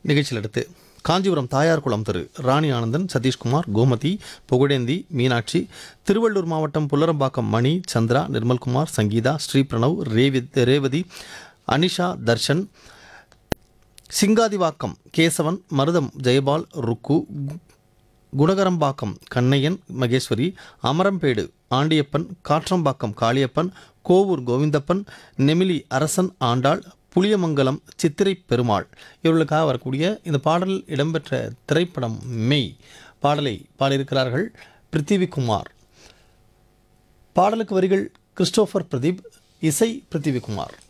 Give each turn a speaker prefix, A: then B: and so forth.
A: நிகழ்ச்சியில் அடுத்து காஞ்சிபுரம் தாயார் குளம் திரு ராணி ஆனந்தன் சதீஷ்குமார் கோமதி புகழேந்தி மீனாட்சி திருவள்ளூர் மாவட்டம் புல்லரம்பாக்கம் மணி சந்திரா நிர்மல்குமார் சங்கீதா ஸ்ரீ பிரணவ் ரேவி ரேவதி அனிஷா தர்ஷன் சிங்காதிவாக்கம் கேசவன் மருதம் ஜெயபால் ருக்கு கு- குணகரம்பாக்கம் கண்ணையன் மகேஸ்வரி அமரம்பேடு ஆண்டியப்பன் காற்றம்பாக்கம் காளியப்பன் கோவூர் கோவிந்தப்பன் நெமிலி அரசன் ஆண்டாள் புளியமங்கலம் சித்திரை பெருமாள் இவர்களுக்காக வரக்கூடிய இந்த பாடல் இடம்பெற்ற திரைப்படம் மெய் பாடலை பாடியிருக்கிறார்கள் பிருத்திவிகுமார் பாடலுக்கு வரிகள் கிறிஸ்டோபர் பிரதீப் இசை பிருத்திவிகுமார்